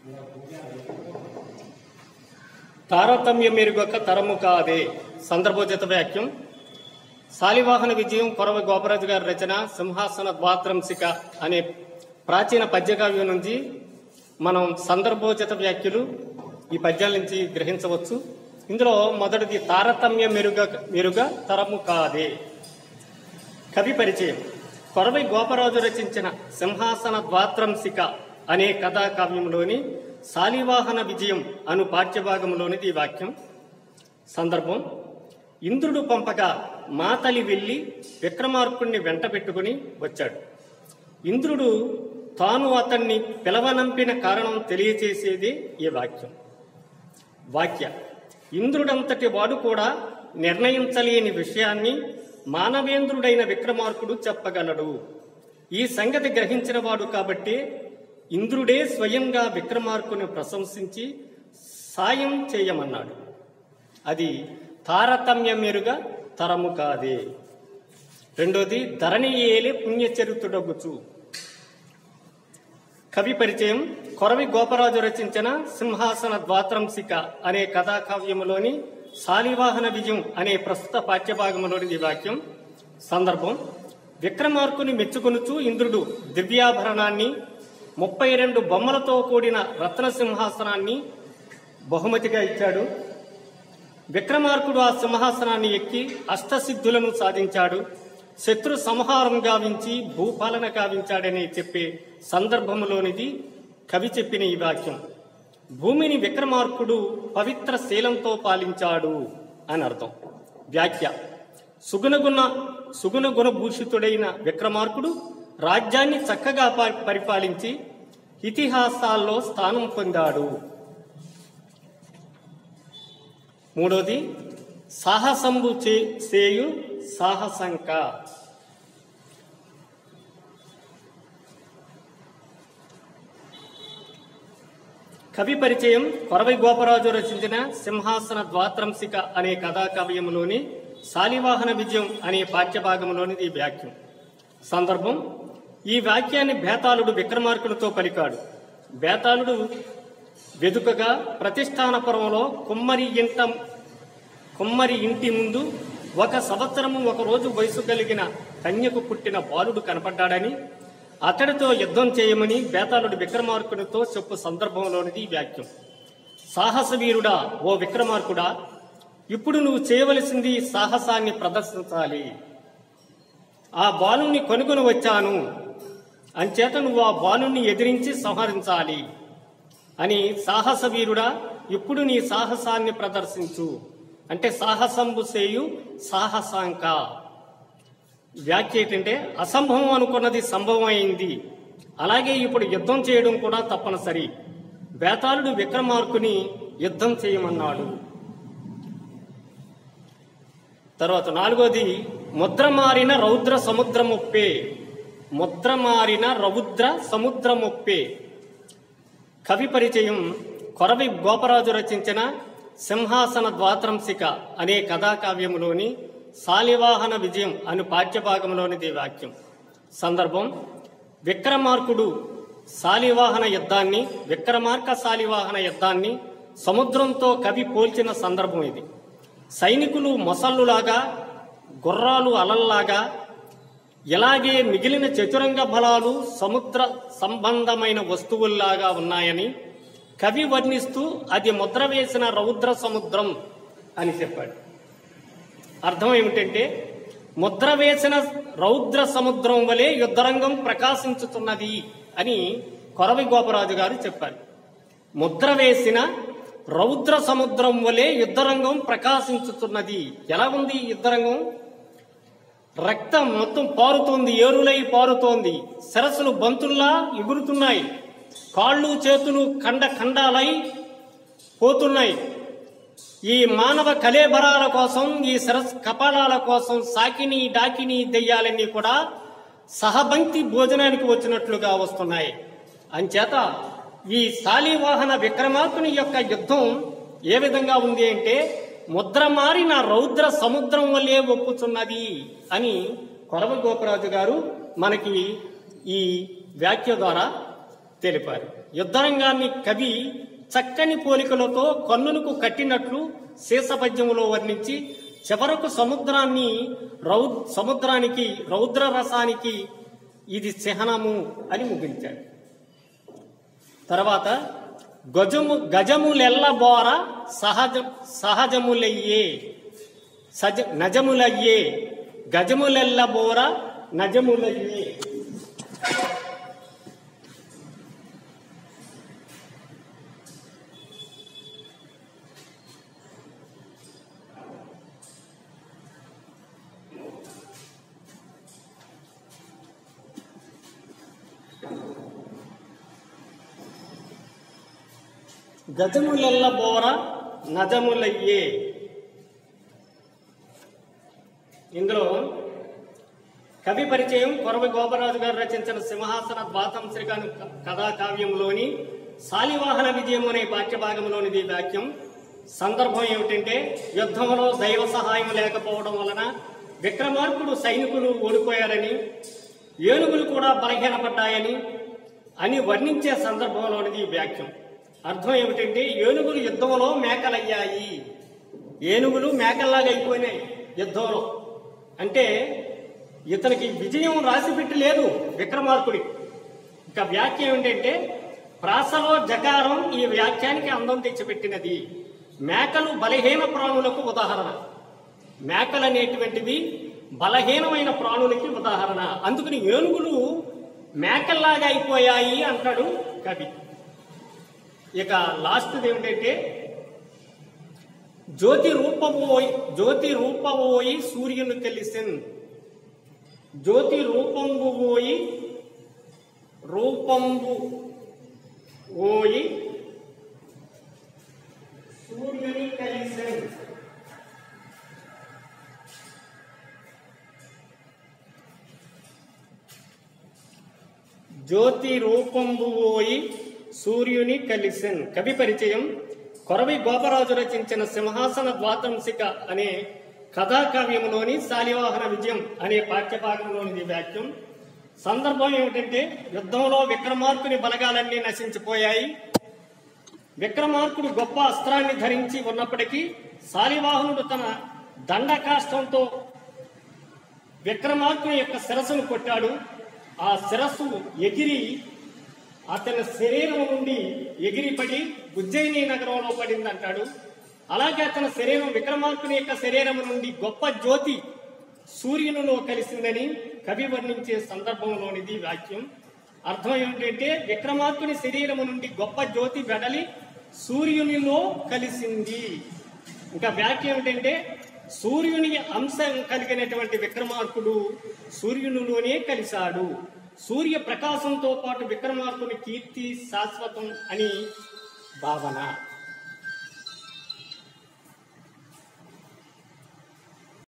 తారతమ్య మెరుగొక్క తరము కాదే సందర్భోచిత వాక్యం శాలివాహన విజయం కొరవ గోపరాజు గారి రచన సింహాసన ద్వాత్రంశిక అనే ప్రాచీన పద్యకావ్యం నుంచి మనం సందర్భోచిత వ్యాఖ్యలు ఈ పద్యాల నుంచి గ్రహించవచ్చు ఇందులో మొదటిది తారతమ్య మెరుగ మెరుగ తరము కాదే కవి పరిచయం కొరవై గోపరాజు రచించిన సింహాసన ద్వాత్రంశిక అనే కథా కావ్యంలోని శాలివాహన విజయం అను పాఠ్యభాగంలోనిది ఈ వాక్యం సందర్భం ఇంద్రుడు పంపగా మాతలి వెళ్లి విక్రమార్కుణ్ణి వెంట పెట్టుకుని వచ్చాడు ఇంద్రుడు తాను అతన్ని పిలవనంపిన కారణం తెలియచేసేది ఈ వాక్యం వాక్య ఇంద్రుడంతటి వాడు కూడా నిర్ణయించలేని విషయాన్ని మానవేంద్రుడైన విక్రమార్కుడు చెప్పగలడు ఈ సంగతి గ్రహించిన వాడు కాబట్టి ఇంద్రుడే స్వయంగా విక్రమార్కుని ప్రశంసించి సాయం చేయమన్నాడు అది తారతమ్య మెరుగా తరము కాదే రెండోది ధరణి ఏలే పుణ్యచరితుడగుచు కవి పరిచయం కొరవి గోపరాజు రచించిన సింహాసన ద్వాత్రంశిక అనే కథాకావ్యములోని శాలివాహన విజయం అనే ప్రస్తుత పాఠ్యభాగంలోని ఈ వాక్యం సందర్భం విక్రమార్కుని మెచ్చుకొనుచు ఇంద్రుడు దివ్యాభరణాన్ని ముప్పై రెండు బొమ్మలతో కూడిన రత్న సింహాసనాన్ని బహుమతిగా ఇచ్చాడు విక్రమార్కుడు ఆ సింహాసనాన్ని ఎక్కి అష్టసిద్ధులను సాధించాడు శత్రు సంహారం గావించి భూపాలన గావించాడని చెప్పే సందర్భంలోనిది కవి చెప్పిన ఈ వాక్యం భూమిని విక్రమార్కుడు పవిత్ర శీలంతో పాలించాడు అని అర్థం వ్యాఖ్య సుగుణగుణ సుగుణగుణ భూషితుడైన విక్రమార్కుడు రాజ్యాన్ని చక్కగా ప- పరిపాలించి ఇతిహాసాల్లో స్థానం పొందాడు మూడోది సాహసంబు చే సేయు సాహసంక కవి పరిచయం కొరవై గోపరాజు రచించిన సింహాసన ద్వాత్రంశిక అనే కథాకావ్యంలోని శాలివాహన విజయం అనే పాఠ్యభాగంలోని ఈ వాక్యం సందర్భం ఈ వాక్యాన్ని బేతాళుడు విక్రమార్కునితో పలికాడు బేతాళుడు వెదుకగా ప్రతిష్టానపురంలో కుమ్మరి ఇంట కుమ్మరి ఇంటి ముందు ఒక సంవత్సరము ఒక రోజు వయసు కలిగిన కన్యకు పుట్టిన బాలుడు కనపడ్డాడని అతడితో యుద్ధం చేయమని బేతాళుడు విక్రమార్కునితో చెప్పు సందర్భంలోనిది ఈ వాక్యం సాహస వీరుడా ఓ విక్రమార్కుడా ఇప్పుడు నువ్వు చేయవలసింది సాహసాన్ని ప్రదర్శించాలి ఆ బాలుని కొనుగొని వచ్చాను అంచేత నువ్వు ఆ బాలుని ఎదిరించి సంహరించాలి అని సాహస వీరుడా ఇప్పుడు నీ సాహసాన్ని ప్రదర్శించు అంటే సాహసంబు సేయు సాహసాంక వ్యాఖ్య ఏంటంటే అసంభవం అనుకున్నది సంభవం అయింది అలాగే ఇప్పుడు యుద్ధం చేయడం కూడా తప్పనిసరి బేతాళుడు విక్రమార్కుని యుద్ధం చేయమన్నాడు తర్వాత నాలుగోది ముద్రమారిన రౌద్ర సముద్రముప్పే ముద్రమారిన రౌద్ర సముద్రముప్పే కవి పరిచయం కొరవి గోపరాజు రచించిన సింహాసన ద్వాత్రంశిక అనే కథాకావ్యములోని శాలివాహన విజయం అను పాఠ్యభాగంలోనిది ఈ వాక్యం సందర్భం విక్రమార్కుడు శాలివాహన యుద్ధాన్ని విక్రమార్క శాలివాహన యుద్ధాన్ని సముద్రంతో కవి పోల్చిన సందర్భం ఇది సైనికులు మొసళ్ళులాగా గుర్రాలు అలల్లాగా ఇలాగే మిగిలిన చతురంగ బలాలు సముద్ర సంబంధమైన వస్తువుల్లాగా ఉన్నాయని కవి వర్ణిస్తూ అది ముద్ర వేసిన రౌద్ర సముద్రం అని చెప్పాడు అర్థం ఏమిటంటే ముద్ర వేసిన రౌద్ర సముద్రం వలె యుద్ధరంగం ప్రకాశించుతున్నది అని కొరవి గోపరాజు గారు చెప్పారు ముద్ర వేసిన రౌద్ర సముద్రం వలె యుద్ధరంగం ప్రకాశించుతున్నది ఎలా ఉంది ఈ యుద్ధరంగం రక్తం మొత్తం పారుతోంది ఏరులై పారుతోంది సరస్సులు బంతుల్లా ఎగురుతున్నాయి కాళ్ళు చేతులు ఖండ ఖండాలై పోతున్నాయి ఈ మానవ కలేబరాల కోసం ఈ సరస్ కపాలాల కోసం సాకిని డాకిని దెయ్యాలన్నీ కూడా సహబంక్తి భోజనానికి వచ్చినట్లుగా వస్తున్నాయి అంచేత ఈ శాలివాహన విక్రమార్కుని యొక్క యుద్ధం ఏ విధంగా ఉంది అంటే ముద్ర మారిన రౌద్ర సముద్రం వల్లే ఒప్పుచున్నది అని కొరవ గోపరాజు గారు మనకి ఈ వ్యాఖ్య ద్వారా తెలిపారు యుద్ధరంగాన్ని కవి చక్కని పోలికలతో కన్నులకు కట్టినట్లు శీర్షపద్యములో వర్ణించి చివరకు సముద్రాన్ని రౌ సముద్రానికి రౌద్ర రసానికి ఇది చిహ్నము అని ముగించాడు తర్వాత గజము గజములెల్లబోర సహజ సహజములయ్యే సజ నజములయ్యే గజములెల్లబోర నజములయ్యే గజములెల్ల బోర నజములయ్యే ఇందులో కవి పరిచయం కొరవి గోపరాజు గారు రచించిన సింహాసన ద్వాతం శ్రీకాను కథా కావ్యంలోని శాలివాహన విజయం అనే పాఠ్యభాగంలోనిది వాక్యం సందర్భం ఏమిటంటే యుద్ధంలో దైవ సహాయం లేకపోవడం వలన విక్రమార్కుడు సైనికులు ఓడిపోయారని ఏనుగులు కూడా బలహీనపడ్డాయని అని వర్ణించే సందర్భంలోనిది ఈ వాక్యం అర్థం ఏమిటంటే ఏనుగులు యుద్ధంలో మేకలయ్యాయి ఏనుగులు మేకల్లాగా అయిపోయినాయి యుద్ధంలో అంటే ఇతనికి విజయం రాసిపెట్టి లేదు విక్రమార్కుడి ఇక వ్యాఖ్య ఏమిటంటే ప్రాసలో జకారం ఈ వ్యాఖ్యానికి అందం తెచ్చిపెట్టినది మేకలు బలహీన ప్రాణులకు ఉదాహరణ మేకలు అనేటువంటివి బలహీనమైన ప్రాణులకి ఉదాహరణ అందుకని ఏనుగులు మేకల్లాగా అయిపోయాయి అంటాడు కవి ఇక లాస్ట్ ఏమిటంటే జ్యోతి రూపబోయి జ్యోతి రూపబోయి సూర్యుని తెలిసిన్ జ్యోతి రూపంబు పోయి రూపంబు పోయి సూర్యుని కలిసిన్ జ్యోతి రూపంబు పోయి సూర్యుని కలిసిన్ కవి పరిచయం కొరవి గోపరాజు రచించిన సింహాసన ద్వాతంసిక అనే కథాకావ్యంలోని శాలివాహన విజయం అనే పాఠ్యభాగంలోని వాక్యం సందర్భం ఏమిటంటే యుద్ధంలో విక్రమార్కుని బలగాలన్నీ నశించిపోయాయి విక్రమార్కుడు గొప్ప అస్త్రాన్ని ధరించి ఉన్నప్పటికీ శాలివాహనుడు తన దండకాష్టంతో విక్రమార్కుని యొక్క శిరస్సును కొట్టాడు ఆ శిరస్సు ఎగిరి అతని శరీరం నుండి ఎగిరిపడి ఉజ్జయిని నగరంలో పడింది అంటాడు అలాగే అతని శరీరం విక్రమార్కుని యొక్క శరీరం నుండి గొప్ప జ్యోతి సూర్యునిలో కలిసిందని కవి వర్ణించే సందర్భంలోనిది వాక్యం అర్థం ఏమిటంటే విక్రమార్కుని శరీరం నుండి గొప్ప జ్యోతి వెడలి సూర్యునిలో కలిసింది ఇంకా వ్యాఖ్య ఏమిటంటే సూర్యుని అంశం కలిగినటువంటి విక్రమార్కుడు సూర్యునిలోనే కలిశాడు సూర్య ప్రకాశంతో పాటు విక్రమార్కుని కీర్తి శాశ్వతం అని భావన